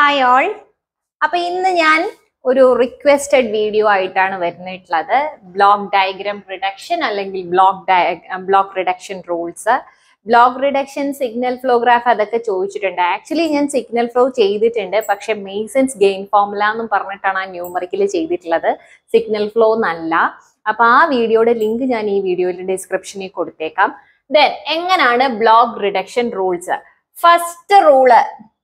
hi all അപ്പൊ ഇന്ന് ഞാൻ ഒരു റിക്വസ്റ്റഡ് വീഡിയോ ആയിട്ടാണ് വരുന്നിട്ടുള്ളത് ബ്ലോക്ക് ഡയഗ്രാം റിഡക്ഷൻ അല്ലെങ്കിൽ block block reduction rules block reduction signal flow graph അതൊക്കെ ചോദിച്ചിട്ടുണ്ട് ആക്ച്വലി ഞാൻ സിഗ്നൽ ഫ്ലോ ചെയ്തിട്ടുണ്ട് പക്ഷെ മെയ്സൻസ് ഗെയിൻ ഫോർമുല എന്നും പറഞ്ഞിട്ടാണ് ആ ന്യൂമറിക്കൽ ചെയ്തിട്ടുള്ളത് സിഗ്നൽ ഫ്ലോ എന്നല്ല അപ്പൊ ആ വീഡിയോയുടെ ലിങ്ക് ഞാൻ ഈ വീഡിയോയുടെ ഡിസ്ക്രിപ്ഷനിൽ കൊടുത്തേക്കാം ദെൻ എങ്ങനെയാണ് block reduction rules first rule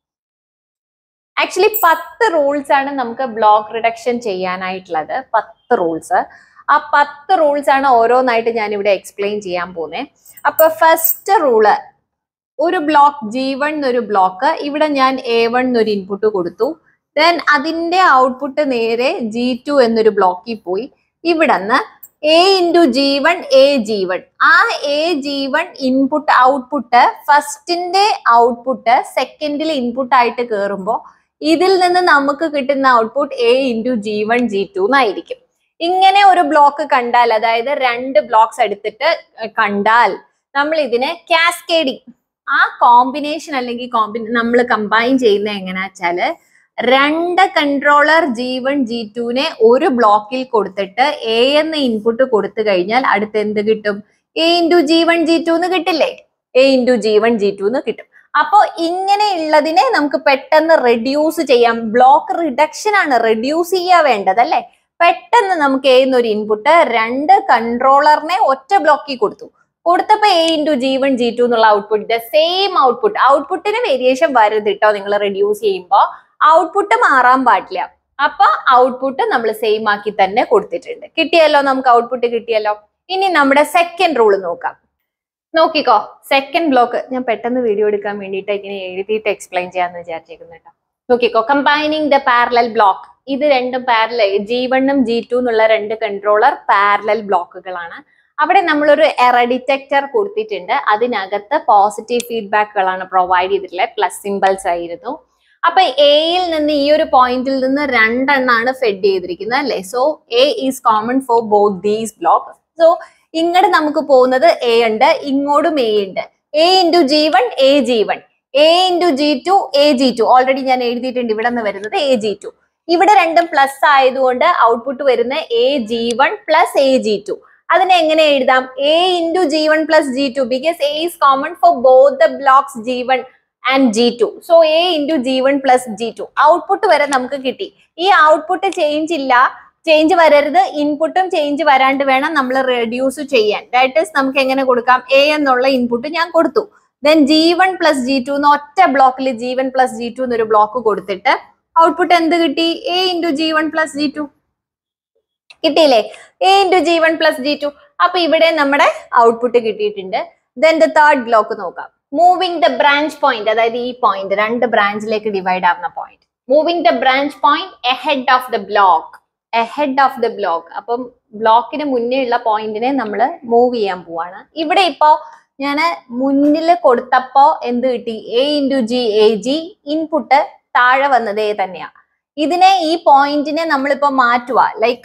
actually പത്ത് റൂൾസ് ആണ് നമുക്ക് ബ്ലോക്ക് റിഡക്ഷൻ ചെയ്യാനായിട്ടുള്ളത് പത്ത് റൂൾസ് ആ പത്ത് റൂൾസ് ആണ് ഓരോന്നായിട്ട് ഞാൻ ഇവിടെ എക്സ്പ്ലെയിൻ ചെയ്യാൻ പോകുന്നത് അപ്പൊ ഫസ്റ്റ് റൂള് ഒരു ബ്ലോക്ക് ജി വൺ എന്നൊരു ബ്ലോക്ക് ഇവിടെ ഞാൻ എ വൺ എന്നൊരു ഇൻപുട്ട് കൊടുത്തു ദെൻ അതിന്റെ ഔട്ട്പുട്ട് നേരെ ജി ടു എന്നൊരു ബ്ലോക്കിൽ പോയി ഇവിടെ നിന്ന് A into G one A G one ആ A G one input output ഫസ്റ്റിന്റെ ഔട്ട്പുട്ട് സെക്കൻഡിൽ ഇൻപുട്ട് ആയിട്ട് കയറുമ്പോൾ ഇതിൽ നിന്ന് നമുക്ക് കിട്ടുന്ന output A into G one G two എന്നായിരിക്കും ഇങ്ങനെ ഒരു ബ്ലോക്ക് കണ്ടാൽ അതായത് രണ്ട് ബ്ലോക്സ് എടുത്തിട്ട് കണ്ടാൽ നമ്മൾ ഇതിനെ കാസ്കേഡിങ് ആ കോമ്പിനേഷൻ അല്ലെങ്കിൽ കോമ്പിൻ നമ്മൾ കമ്പൈൻ ചെയ്യുന്ന എങ്ങനെയാ വെച്ചാല് രണ്ട് കൺട്രോളർ ജി വൺ ജി ടുവിനെ ഒരു ബ്ലോക്കിൽ കൊടുത്തിട്ട് എ എന്ന ഇൻപുട്ട് കൊടുത്തു കഴിഞ്ഞാൽ അടുത്ത് എന്ത് കിട്ടും A into G one G two എന്ന് കിട്ടില്ലേ A into G one G two എന്ന് കിട്ടും അപ്പോ ഇങ്ങനെയുള്ളതിനെ നമുക്ക് പെട്ടെന്ന് റെഡ്യൂസ് ചെയ്യാം ബ്ലോക്ക് റിഡക്ഷൻ ആണ് റെഡ്യൂസ് ചെയ്യാ വേണ്ടത് അല്ലെ പെട്ടെന്ന് നമുക്ക് ചെയ്യുന്ന ഒരു ഇൻപുട്ട് രണ്ട് കൺട്രോളറിനെ ഒറ്റ ബ്ലോക്കിൽ കൊടുത്തു കൊടുത്തപ്പോ A into G one G two എന്നുള്ള ഔട്ട്പുട്ട് സെയിം ഔട്ട്പുട്ട് ഔട്ട്പുട്ടിന് വേരിയേഷൻ വരരുത് കേട്ടോ നിങ്ങൾ റെഡ്യൂസ് ചെയ്യുമ്പോൾ ഔട്ട്പുട്ട് മാറാൻ പാടില്ല അപ്പൊ ഔട്ട്പുട്ട് നമ്മൾ സെയിം ആക്കി തന്നെ കൊടുത്തിട്ടുണ്ട് കിട്ടിയല്ലോ നമുക്ക് ഔട്ട്പുട്ട് കിട്ടിയല്ലോ ഇനി നമ്മുടെ സെക്കൻഡ് റൂൾ നോക്കാം നോക്കിക്കോ സെക്കൻഡ് ബ്ലോക്ക് ഞാൻ പെട്ടെന്ന് വീഡിയോ എടുക്കാൻ വേണ്ടിയിട്ട് ഇങ്ങനെ എഴുതിയിട്ട് എക്സ്പ്ലെയിൻ ചെയ്യാന്ന് വിചാരിച്ചേക്കുന്നു കേട്ടോ നോക്കിക്കോ കമ്പൈനിങ് ദ പാരലൽ ബ്ലോക്ക് ഇത് രണ്ടും പാരലൽ ജി വണ്ണും ജി ടു എന്നുള്ള രണ്ട് കൺട്രോളർ പാരലൽ ബ്ലോക്കുകളാണ് അവിടെ നമ്മളൊരു എറ ഡിറ്റക്ടർ കൊടുത്തിട്ടുണ്ട് അതിനകത്ത് പോസിറ്റീവ് ഫീഡ്ബാക്കുകളാണ് പ്രൊവൈഡ് ചെയ്തിട്ടുള്ളത് പ്ലസ് സിമ്പിൾസ് ആയിരുന്നു അപ്പൊ എയിൽ നിന്ന് ഈ ഒരു പോയിന്റിൽ നിന്ന് രണ്ടെണ്ണാണ് ഫെഡ് ചെയ്തിരിക്കുന്നത് അല്ലേ so A is common for both these block so ഇങ്ങോട്ട് നമുക്ക് പോകുന്നത് എ ഉണ്ട് ഇങ്ങോട്ടും എ ഉണ്ട് A into G one A G one A into G two A G two already ഞാൻ എഴുതിയിട്ടുണ്ട് ഇവിടെ നിന്ന് വരുന്നത് എ ജി ടു ഇവിടെ രണ്ടും പ്ലസ് ആയതുകൊണ്ട് ഔട്ട്പുട്ട് വരുന്ന A G one plus A G two അതിനെ എങ്ങനെ എഴുതാം A into G one plus G two because A is common for both the blocks G one and G two so A into G one plus G two output വരെ നമുക്ക് കിട്ടി ഈ output change ഇല്ല change വരരുത് ഇൻപുട്ടും change വരാണ്ട് വേണം നമ്മൾ റെഡ്യൂസ് ചെയ്യാൻ ദാറ്റ് ഇസ് നമുക്ക് എങ്ങനെ കൊടുക്കാം എ എന്നുള്ള ഇൻപുട്ട് ഞാൻ കൊടുത്തു then G one plus G two എന്ന് ഒറ്റ ബ്ലോക്കിൽ G one plus G two എന്നൊരു ബ്ലോക്ക് കൊടുത്തിട്ട് ഔട്ട്പുട്ട് എന്ത് കിട്ടി A into G one plus G two കിട്ടിയില്ലേ A into G one plus G two അപ്പൊ ഇവിടെ നമ്മുടെ ഔട്ട്പുട്ട് കിട്ടിയിട്ടുണ്ട് ദെൻ ദ തേർഡ് ബ്ലോക്ക് നോക്കാം മൂവിങ് ദ ബ്രാഞ്ച് പോയിന്റ് അതായത് ഈ പോയിന്റ് രണ്ട് ബ്രാഞ്ചിലേക്ക് ഡിവൈഡ് ആവുന്ന point moving the branch point ahead of the block ahead of the block അപ്പം ബ്ലോക്കിന് മുന്നേ ഉള്ള പോയിന്റിനെ നമ്മൾ മൂവ് ചെയ്യാൻ പോവാണ് ഇവിടെ ഇപ്പോ ഞാൻ മുന്നിൽ കൊടുത്തപ്പോ എന്ത് കിട്ടി A into G A G input താഴെ വന്നത് എ തന്നെയാ ഇതിനെ ഈ പോയിന്റിനെ നമ്മളിപ്പോ മാറ്റുക ലൈക്ക്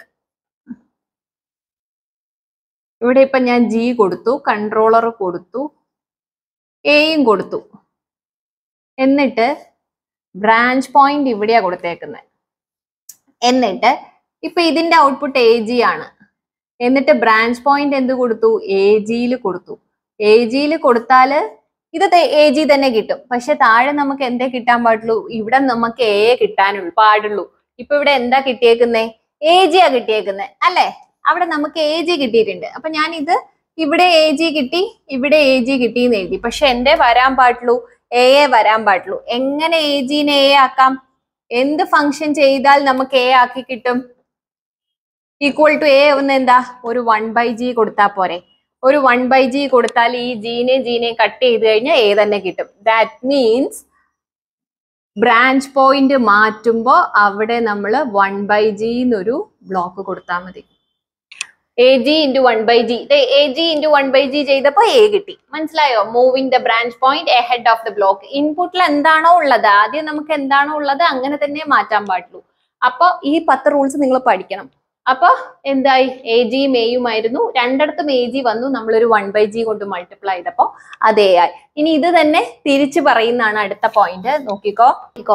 ഇവിടെ ഇപ്പൊ ഞാൻ ജി കൊടുത്തു കൺട്രോളർ കൊടുത്തു എയും കൊടുത്തു എന്നിട്ട് ബ്രാഞ്ച് പോയിന്റ് ഇവിടെയാ കൊടുത്തേക്കുന്നത് എന്നിട്ട് ഇപ്പൊ ഇതിന്റെ ഔട്ട്പുട്ട് എ ജി ആണ് എന്നിട്ട് ബ്രാഞ്ച് പോയിന്റ് എന്ത് കൊടുത്തു എ ജിയിൽ കൊടുത്തു എ ജിയിൽ കൊടുത്താല് ഇത് എ ജി തന്നെ കിട്ടും പക്ഷെ താഴെ നമുക്ക് എന്തേ കിട്ടാൻ പാടുള്ളൂ ഇവിടെ നമുക്ക് എ കിട്ടാനുള്ളൂ പാടുള്ളൂ ഇപ്പൊ ഇവിടെ എന്താ കിട്ടിയേക്കുന്നേ എ ജിയാ കിട്ടിയേക്കുന്നേ അല്ലേ അവിടെ നമുക്ക് എ ജി കിട്ടിയിട്ടുണ്ട് അപ്പൊ ഞാൻ ഇത് ഇവിടെ എ ജി കിട്ടി ഇവിടെ എ ജി കിട്ടി എന്ന് എഴുതി പക്ഷെ എന്റെ വരാൻ പാടുള്ളൂ എ എ വരാൻ പാടുള്ളൂ എങ്ങനെ എ ജിനെ എ ആക്കാം എന്ത് ഫംഗ്ഷൻ ചെയ്താൽ നമുക്ക് എ ആക്കി കിട്ടും ഈക്വൽ ടു എ ഒന്ന് എന്താ ഒരു വൺ ബൈ ജി കൊടുത്താൽ പോരെ ഒരു വൺ ബൈ ജി കൊടുത്താൽ ഈ ജീനെ ജീനെ കട്ട് ചെയ്ത് കഴിഞ്ഞാൽ എ തന്നെ കിട്ടും ദാറ്റ് മീൻസ് ബ്രാഞ്ച് പോയിന്റ് മാറ്റുമ്പോൾ അവിടെ നമ്മൾ വൺ ബൈ ജി എന്നൊരു ബ്ലോക്ക് കൊടുത്താൽ മതി A G into one by G A G into one by G ചെയ്തപ്പോൾ എ കിട്ടി മനസ്സിലായോ moving the branch point ahead of the block ഇൻപുട്ടിൽ എന്താണോ ഉള്ളത് ആദ്യം നമുക്ക് എന്താണോ ഉള്ളത് അങ്ങനെ തന്നെ മാറ്റാൻ പാടുള്ളൂ അപ്പൊ ഈ പത്ത് റൂൾസ് നിങ്ങൾ പഠിക്കണം അപ്പൊ എന്തായി എ ജിയും എയുമായിരുന്നു രണ്ടിടത്തും എ ജി വന്നു നമ്മളൊരു വൺ ബൈ ജി കൊണ്ട് മൾട്ടിപ്ലൈ ചെയ്തപ്പോ അത് എ ആയി ഇനി ഇത് തന്നെ തിരിച്ചു പറയുന്നതാണ് അടുത്ത പോയിന്റ് നോക്കിക്കോ നോക്കിക്കോ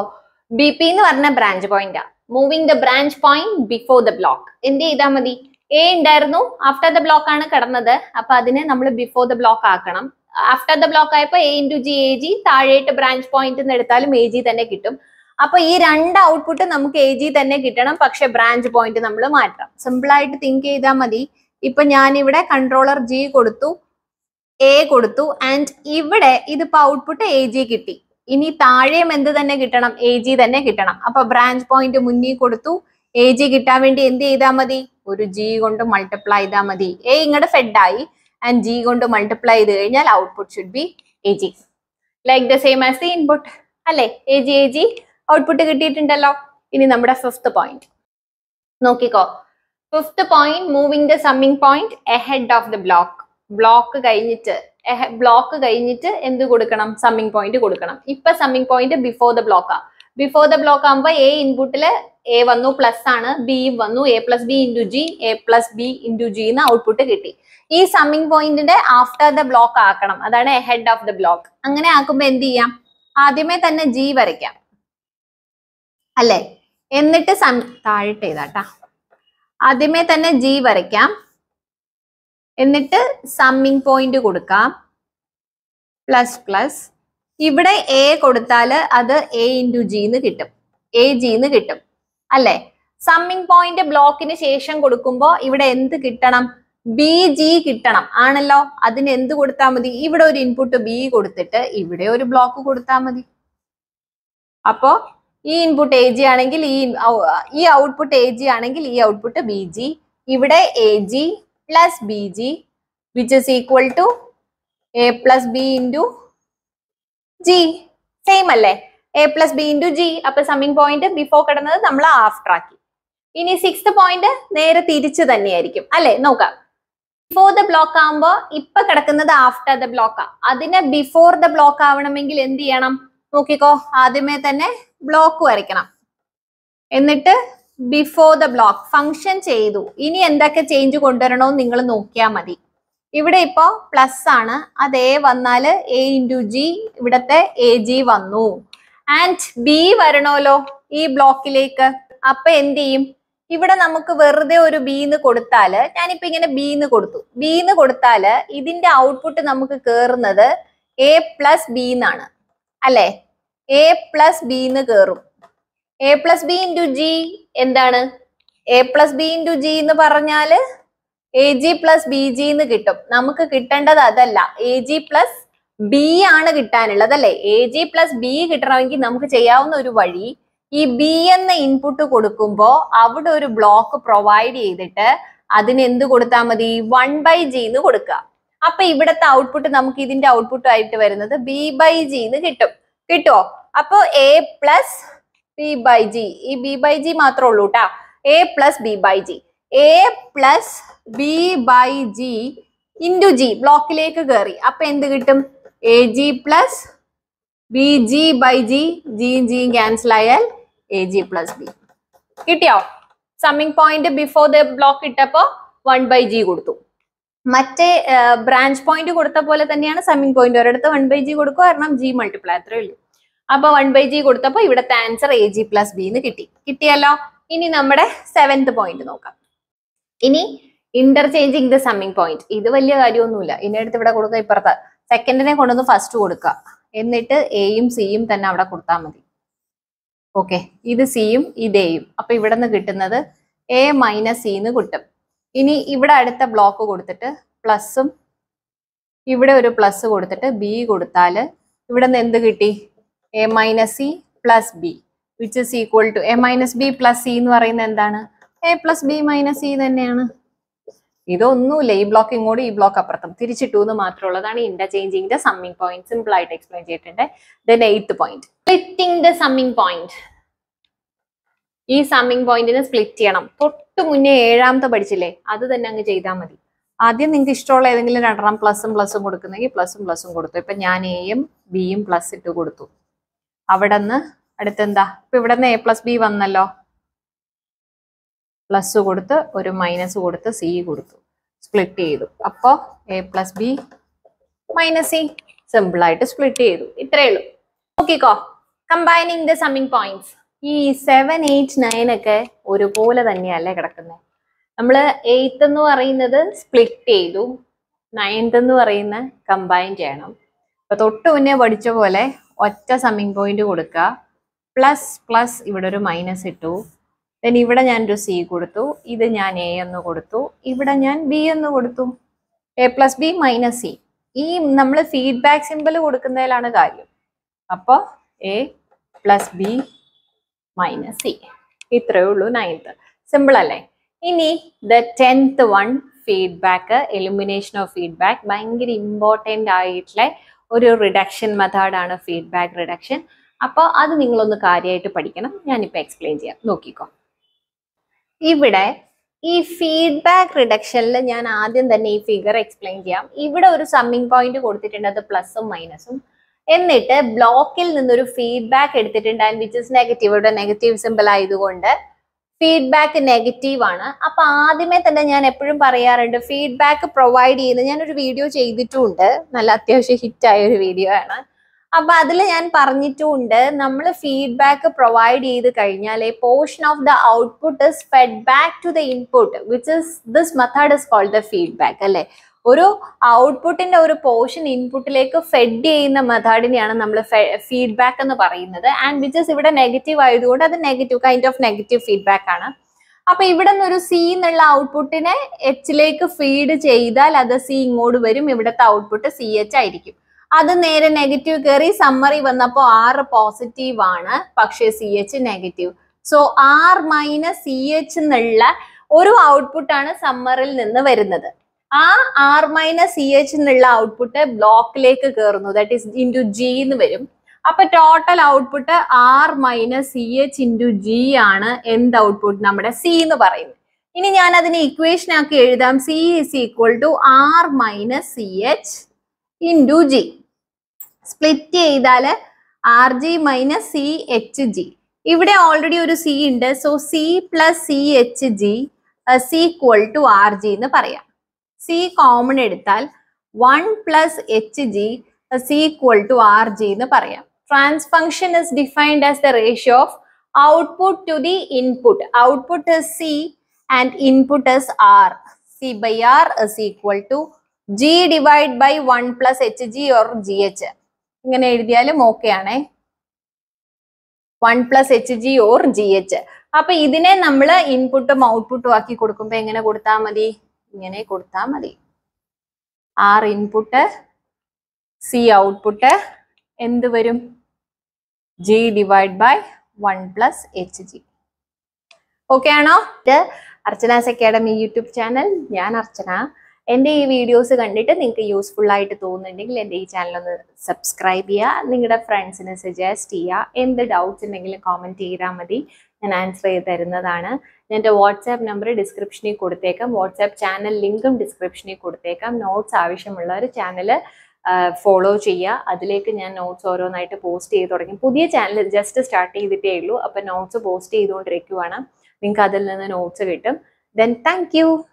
ബി പി എന്ന് പറഞ്ഞ ബ്രാഞ്ച് പോയിന്റാ moving the branch point before the block എന്ത് ചെയ്താൽ മതി എ ഉണ്ടായിരുന്നു ആഫ്റ്റർ ദ ബ്ലോക്ക് ആണ് കിടന്നത് അപ്പൊ അതിനെ നമ്മൾ ബിഫോർ ദ ബ്ലോക്ക് ആക്കണം ആഫ്റ്റർ ദ ബ്ലോക്ക് ആയപ്പോ A into G A G താഴേട്ട് ബ്രാഞ്ച് പോയിന്റ് എന്ന് എടുത്താലും എ ജി തന്നെ കിട്ടും അപ്പൊ ഈ രണ്ട് ഔട്ട്പുട്ട് നമുക്ക് എ ജി തന്നെ കിട്ടണം പക്ഷെ ബ്രാഞ്ച് പോയിന്റ് നമ്മൾ മാറ്റണം സിമ്പിൾ ആയിട്ട് തിങ്ക് ചെയ്താൽ മതി ഇപ്പൊ ഞാൻ ഇവിടെ കൺട്രോളർ ജി കൊടുത്തു എ കൊടുത്തു ആൻഡ് ഇവിടെ ഇതിപ്പോ ഔട്ട്പുട്ട് എ ജി കിട്ടി ഇനി താഴെയും എന്ത് തന്നെ കിട്ടണം എ ജി തന്നെ കിട്ടണം അപ്പൊ ബ്രാഞ്ച് പോയിന്റ് മുന്നിൽ കൊടുത്തു എ ജി കിട്ടാൻ വേണ്ടി എന്ത് ചെയ്താൽ മതി ഒരു ജി കൊണ്ട് മൾട്ടിപ്ലൈ ചെയ്താൽ മതി എ ഇങ്ങോട്ട് ഫെഡായി ആൻഡ് ജി കൊണ്ട് മൾട്ടിപ്ലൈ ചെയ്ത് കഴിഞ്ഞാൽ output should be A G like the same as the input അല്ലെ A G A G output കിട്ടിയിട്ടുണ്ടല്ലോ ഇനി നമ്മുടെ ഫിഫ്ത്ത് പോയിന്റ് നോക്കിക്കോ fifth point moving the summing point ahead of the block block കഴിഞ്ഞിട്ട് block കഴിഞ്ഞിട്ട് എന്ത് കൊടുക്കണം സമ്മിങ് പോയിന്റ് കൊടുക്കണം ഇപ്പൊ സമ്മിങ് പോയിന്റ് ബിഫോർ ദ ബ്ലോക്കാ ബിഫോർ ദ ബ്ലോക്ക് ആകുമ്പോൾ എ ഇൻപുട്ടില് എ വന്നു പ്ലസ് ആണ് ബി വന്നു A plus B into G A plus B into G എന്ന് ഔട്ട്പുട്ട് കിട്ടി ഈ സമ്മിങ് പോയിന്റിന്റെ ആഫ്റ്റർ ദ ബ്ലോക്ക് ആക്കണം അതാണ് ഹെഡ് ഓഫ് ദ ബ്ലോക്ക് അങ്ങനെ ആക്കുമ്പോൾ എന്ത് ചെയ്യാം ആദ്യമേ തന്നെ ജി വരയ്ക്കാം അല്ലേ എന്നിട്ട് സം താഴോട്ട് ചെയ്താട്ടാ ആദ്യമേ തന്നെ ജി വരയ്ക്കാം എന്നിട്ട് സമ്മിങ് പോയിന്റ് കൊടുക്കാം പ്ലസ് പ്ലസ് ഇവിടെ എ കൊടുത്താൽ അത് എ ഇൻറ്റു ജിന്ന് കിട്ടും എ ജിന്ന് കിട്ടും അല്ലേ സമ്മിങ് പോയിന്റ് ബ്ലോക്കിന് ശേഷം കൊടുക്കുമ്പോൾ ഇവിടെ എന്ത് കിട്ടണം ബി ജി കിട്ടണം ആണല്ലോ അതിന് എന്ത് കൊടുത്താൽ മതി ഇവിടെ ഒരു ഇൻപുട്ട് ബി കൊടുത്തിട്ട് ഇവിടെ ഒരു ബ്ലോക്ക് കൊടുത്താൽ മതി അപ്പോ ഈ ഇൻപുട്ട് എ ജി ആണെങ്കിൽ ഈ ഔ- ഈ ഔട്ട്പുട്ട് എ ജി ആണെങ്കിൽ ഈ ഔട്ട്പുട്ട് ബി ജി ഇവിടെ A G plus B G which is equal to A plus B into G same അല്ലേ A plus B into G അപ്പൊ സമ്മിങ് പോയിന്റ് ബിഫോർ കിടന്നത് നമ്മൾ ആഫ്റ്റർ ആക്കി ഇനി സിക്സ്ത് പോയിന്റ് നേരെ തിരിച്ചു തന്നെയായിരിക്കും അല്ലെ നോക്കാം ബിഫോർ ദ ബ്ലോക്ക് ആകുമ്പോൾ ഇപ്പൊ കിടക്കുന്നത് ആഫ്റ്റർ ദ ബ്ലോക്കാ അതിനെ ബിഫോർ ദ ബ്ലോക്ക് ആവണമെങ്കിൽ എന്ത് ചെയ്യണം നോക്കിക്കോ ആദ്യമേ തന്നെ ബ്ലോക്ക് വരയ്ക്കണം എന്നിട്ട് ബിഫോർ ദ ബ്ലോക്ക് ഫങ്ഷൻ ചെയ്തു ഇനി എന്തൊക്കെ ചേഞ്ച് കൊണ്ടുവരണോന്ന് നിങ്ങൾ നോക്കിയാൽ മതി ഇവിടെ ഇപ്പോ പ്ലസ് ആണ് അത് എ വന്നാല് എ ഇൻറ്റു ജി ഇവിടത്തെ എ ജി വന്നു ആൻഡ് ബി വരണമല്ലോ ഈ ബ്ലോക്കിലേക്ക് അപ്പൊ എന്ത് ചെയ്യും ഇവിടെ നമുക്ക് വെറുതെ ഒരു ബിന്ന് കൊടുത്താല് ഞാനിപ്പോ ഇങ്ങനെ ബിന്ന് കൊടുത്തു ബിന്ന് കൊടുത്താല് ഇതിന്റെ ഔട്ട്പുട്ട് നമുക്ക് കേറുന്നത് എ പ്ലസ് ബി എന്നാണ് അല്ലെ എ പ്ലസ് ബി എന്ന് കേറും A plus B into G എന്താണ് A plus B into G എന്ന് പറഞ്ഞാല് A G plus B G എന്ന് കിട്ടും നമുക്ക് കിട്ടേണ്ടത് അതല്ല എ ജി പ്ലസ് ബി ആണ് കിട്ടാനുള്ളത് അല്ലെ എ ജി പ്ലസ് ബി കിട്ടണമെങ്കിൽ നമുക്ക് ചെയ്യാവുന്ന ഒരു വഴി ഈ ബി എന്ന ഇൻപുട്ട് കൊടുക്കുമ്പോൾ അവിടെ ഒരു ബ്ലോക്ക് പ്രൊവൈഡ് ചെയ്തിട്ട് അതിന് എന്ത് കൊടുത്താൽ മതി വൺ ബൈ ജി എന്ന് കൊടുക്കുക അപ്പൊ ഇവിടത്തെ ഔട്ട്പുട്ട് നമുക്ക് ഇതിന്റെ ഔട്ട്പുട്ട് ആയിട്ട് വരുന്നത് ബി ബൈ ജി എന്ന് കിട്ടും കിട്ടുമോ അപ്പൊ A plus B by G ഈ ബി ബൈ ജി മാത്രമേ ഉള്ളൂ കേട്ടാ A plus B by G A plus B by G into G ബ്ലോക്കിലേക്ക് കയറി അപ്പൊ എന്ത് കിട്ടും A G plus B G by G ജിയും ജിയും ക്യാൻസൽ ആയാൽ എ ജി പ്ലസ് ബി കിട്ടിയോ summing point before the block ഇട്ടപ്പോ വൺ ബൈ ജി കൊടുത്തു മറ്റേ ബ്രാഞ്ച് പോയിന്റ് കൊടുത്ത പോലെ തന്നെയാണ് സമ്മിങ് പോയിന്റ് ഒരിടത്ത് വൺ ബൈ ജി കൊടുക്കുക കാരണം ജി മൾട്ടിപ്ലൈ അത്രേ ഉള്ളൂ അപ്പൊ വൺ ബൈ ജി കൊടുത്തപ്പോ ഇവിടുത്തെ answer A G plus B എന്ന് കിട്ടി കിട്ടിയല്ലോ ഇനി നമ്മുടെ സെവൻത് പോയിന്റ് നോക്കാം ഇനി ഇന്റർചേഞ്ചിങ് ദ സമ്മിങ് പോയിന്റ് ഇത് വലിയ കാര്യമൊന്നുമില്ല ഇനി അടുത്ത് ഇവിടെ കൊടുക്കുക ഇപ്പുറത്ത് സെക്കൻഡിനെ കൊണ്ടുവന്ന് ഫസ്റ്റ് കൊടുക്കുക എന്നിട്ട് എയും സിയും തന്നെ അവിടെ കൊടുത്താൽ മതി ഓക്കെ ഇത് സിയും ഇത് എയും അപ്പൊ ഇവിടെ നിന്ന് കിട്ടുന്നത് എ മൈനസ് സി എന്ന് കിട്ടും ഇനി ഇവിടെ അടുത്ത ബ്ലോക്ക് കൊടുത്തിട്ട് പ്ലസും ഇവിടെ ഒരു പ്ലസ് കൊടുത്തിട്ട് ബി കൊടുത്താൽ ഇവിടെ നിന്ന് എന്ത് കിട്ടി A minus C plus B which is equal to A minus B plus C എന്ന് പറയുന്നത് എന്താണ് A plus B minus C തന്നെയാണ് ഇതൊന്നുമില്ല ഈ ബ്ലോക്ക് ഇങ്ങോട്ട് ഈ ബ്ലോക്ക് അപ്പുറത്തും തിരിച്ചിട്ടു എന്ന് മാത്രമുള്ളതാണ് ഇന്റർചേഞ്ചിങ്ങിന്റെ സമ്മിങ് പോയിന്റ് സിമ്പിൾ ആയിട്ട് എക്സ്പ്ലെയിൻ ചെയ്തിട്ടുണ്ട് then eighth point splitting the summing point ഈ സമ്മിങ് പോയിന്റിനെ സ്പ്ലിറ്റ് ചെയ്യണം തൊട്ട് മുന്നേ ഏഴാമത്തെ പഠിച്ചില്ലേ അത് തന്നെ അങ്ങ് ചെയ്താൽ മതി ആദ്യം നിങ്ങൾക്ക് ഇഷ്ടമുള്ള ഏതെങ്കിലും രണ്ടെണ്ണം പ്ലസും പ്ലസും കൊടുക്കുന്നെങ്കിൽ പ്ലസും പ്ലസും കൊടുത്തു ഇപ്പൊ ഞാൻ എയും ബിയും പ്ലസ് ഇട്ട് കൊടുത്തു അവിടെ നിന്ന് അടുത്തെന്താ ഇപ്പൊ ഇവിടെ നിന്ന് എ പ്ലസ് ബി വന്നല്ലോ പ്ലസ് കൊടുത്ത് ഒരു മൈനസ് കൊടുത്ത് സി കൊടുത്തു സ്പ്ലിറ്റ് ചെയ്തു അപ്പോ A plus B minus C simple ആയിട്ട് സ്പ്ലിറ്റ് ചെയ്തു ഇത്രയേ ഉള്ളൂ നോക്കിക്കോ കമ്പൈനിങ് ദ സമ്മിങ് പോയിന്റ്സ് ഈ സെവൻ എയ്റ്റ് നയൻ ഒക്കെ ഒരുപോലെ തന്നെയല്ലേ കിടക്കുന്നത് നമ്മൾ എയ്ത്ത് എന്ന് പറയുന്നത് സ്പ്ലിറ്റ് ചെയ്തു നയൻത് എന്ന് പറയുന്ന കമ്പൈൻ ചെയ്യണം അപ്പൊ തൊട്ട് മുന്നേ പഠിച്ച പോലെ ഒറ്റ സമ്മിങ് പോയിന്റ് കൊടുക്കുക പ്ലസ് പ്ലസ് ഇവിടെ ഒരു മൈനസ് ഇട്ടു ദെൻ ഇവിടെ ഞാൻ ഒരു സി കൊടുത്തു ഇത് ഞാൻ എ എന്ന് കൊടുത്തു ഇവിടെ ഞാൻ ബി എന്ന് കൊടുത്തു A plus B minus C ഈ നമ്മൾ ഫീഡ്ബാക്ക് സിമ്പിൾ കൊടുക്കുന്നതിലാണ് കാര്യം അപ്പോൾ A plus B minus C ഇത്രയേ ഉള്ളൂ നയൻത്ത് സിമ്പിൾ അല്ലേ ഇനി the tenth one feedback elimination of feedback ഭയങ്കര ഇമ്പോർട്ടൻ്റ് ആയിട്ടുള്ള ഒരു റിഡക്ഷൻ മെത്തേഡാണ് ഫീഡ്ബാക്ക് റിഡക്ഷൻ അപ്പോൾ അത് നിങ്ങളൊന്ന് കാര്യമായിട്ട് പഠിക്കണം ഞാനിപ്പോൾ എക്സ്പ്ലെയിൻ ചെയ്യാം നോക്കിക്കോ ഇവിടെ ഈ ഫീഡ്ബാക്ക് റിഡക്ഷനിൽ ഞാൻ ആദ്യം തന്നെ ഈ ഫിഗർ എക്സ്പ്ലെയിൻ ചെയ്യാം ഇവിടെ ഒരു സമ്മിങ് പോയിന്റ് കൊടുത്തിട്ടുണ്ട് അത് പ്ലസും മൈനസും എന്നിട്ട് ബ്ലോക്കിൽ നിന്നൊരു ഫീഡ്ബാക്ക് എടുത്തിട്ടുണ്ട് ആൻഡ് വിച്ച് ഇസ് നെഗറ്റീവ് ഇവിടെ നെഗറ്റീവ് സിമ്പിൾ ആയതുകൊണ്ട് ഫീഡ്ബാക്ക് നെഗറ്റീവ് ആണ് അപ്പൊ ആദ്യമേ തന്നെ ഞാൻ എപ്പോഴും പറയാറുണ്ട് ഫീഡ്ബാക്ക് പ്രൊവൈഡ് ചെയ്യുന്ന ഞാനൊരു വീഡിയോ ചെയ്തിട്ടുമുണ്ട് നല്ല അത്യാവശ്യം ഹിറ്റായ ഒരു വീഡിയോ ആണ് അപ്പൊ അതിൽ ഞാൻ പറഞ്ഞിട്ടുമുണ്ട് നമ്മൾ ഫീഡ്ബാക്ക് പ്രൊവൈഡ് ചെയ്ത് കഴിഞ്ഞാൽ a portion of the output is fed back to the input which is this method is called the feedback അല്ലെ ഒരു ഔട്ട്പുട്ടിന്റെ ഒരു പോർഷൻ ഇൻപുട്ടിലേക്ക് ഫെഡ് ചെയ്യുന്ന മെത്തേഡിനെയാണ് നമ്മൾ ഫീഡ്ബാക്ക് എന്ന് പറയുന്നത് ആൻഡ് വിച്ച് ഇസ് ഇവിടെ നെഗറ്റീവ് ആയതുകൊണ്ട് അത് negative kind of negative feedback ആണ് അപ്പൊ ഇവിടെ നിന്ന് ഒരു സി എന്നുള്ള ഔട്ട്പുട്ടിനെ എച്ചിലേക്ക് ഫീഡ് ചെയ്താൽ അത് സി ഇങ്ങോട്ട് വരും ഇവിടുത്തെ ഔട്ട്പുട്ട് സി എച്ച് ആയിരിക്കും അത് നേരെ നെഗറ്റീവ് കയറി സമ്മറി വന്നപ്പോൾ ആറ് പോസിറ്റീവ് ആണ് പക്ഷേ C H negative so R minus C H എന്നുള്ള ഒരു ഔട്ട്പുട്ടാണ് സമ്മറിൽ നിന്ന് വരുന്നത് ആ ആർ മൈനസ് സി എച്ച് എന്നുള്ള ഔട്ട്പുട്ട് ബ്ലോക്കിലേക്ക് കയറുന്നു ദാറ്റ് ഈസ് ഇൻറ്റു ജി എന്ന് വരും അപ്പൊ total output R minus C H into G ആണ് എന്ത് ഔട്ട്പുട്ട് നമ്മുടെ സി എന്ന് പറയുന്നത് ഇനി ഞാൻ അതിനെ ഇക്വേഷൻ ആക്കി എഴുതാം C is equal to R minus C H into G split ചെയ്താൽ R G minus C H G ഇവിടെ ഓൾറെഡി ഒരു സി ഉണ്ട് so C plus C H G C equal to R G എന്ന് പറയാം C common എടുത്താൽ one plus H G C equal to R G എന്ന് പറയാം transfer function is defined as the ratio of output to the input output is C and input is R C by R is equal to G divide by one plus H G or G H ഇങ്ങനെ എഴുതിയാലും okay ആണേ one plus H G or G H അപ്പൊ ഇതിനെ നമ്മൾ ഇൻപുട്ടും ഔട്ട്പുട്ടും ആക്കി കൊടുക്കുമ്പോ എങ്ങനെ കൊടുത്താൽ മതി ഇങ്ങനെ കൊടുത്താൽ മതി ആർ ഇൻപുട്ട് സി ഔട്ട്പുട്ട് എന്ത് വരും G divide by one plus H G okay ആണോ ഇത് അർച്ചനാസ് അക്കാഡമി യൂട്യൂബ് ചാനൽ ഞാൻ അർച്ചന എൻ്റെ ഈ വീഡിയോസ് കണ്ടിട്ട് നിങ്ങൾക്ക് യൂസ്ഫുൾ ആയിട്ട് തോന്നുന്നുണ്ടെങ്കിൽ എൻ്റെ ഈ ചാനൽ ഒന്ന് സബ്സ്ക്രൈബ് ചെയ്യുക നിങ്ങളുടെ ഫ്രണ്ട്സിന് സജസ്റ്റ് ചെയ്യുക എന്ത് ഡൗട്ട്സ് ഉണ്ടെങ്കിലും കോമെൻറ്റ് ചെയ്താൽ മതി ഞാൻ ആൻസർ ചെയ്ത് തരുന്നതാണ് എൻ്റെ വാട്സാപ്പ് നമ്പർ ഡിസ്ക്രിപ്ഷനിൽ കൊടുത്തേക്കാം വാട്സാപ്പ് ചാനൽ ലിങ്കും ഡിസ്ക്രിപ്ഷനിൽ കൊടുത്തേക്കാം നോട്ട്സ് ആവശ്യമുള്ളവർ ചാനൽ ഫോളോ ചെയ്യുക അതിലേക്ക് ഞാൻ നോട്ട്സ് ഓരോന്നായിട്ട് പോസ്റ്റ് ചെയ്ത് തുടങ്ങി പുതിയ ചാനൽ ജസ്റ്റ് സ്റ്റാർട്ട് ചെയ്തിട്ടേ ഉള്ളൂ അപ്പം നോട്ട്സ് പോസ്റ്റ് ചെയ്തുകൊണ്ടിരിക്കുവാണ് നിങ്ങൾക്ക് അതിൽ നിന്ന് നോട്ട്സ് കിട്ടും ദെൻ താങ്ക്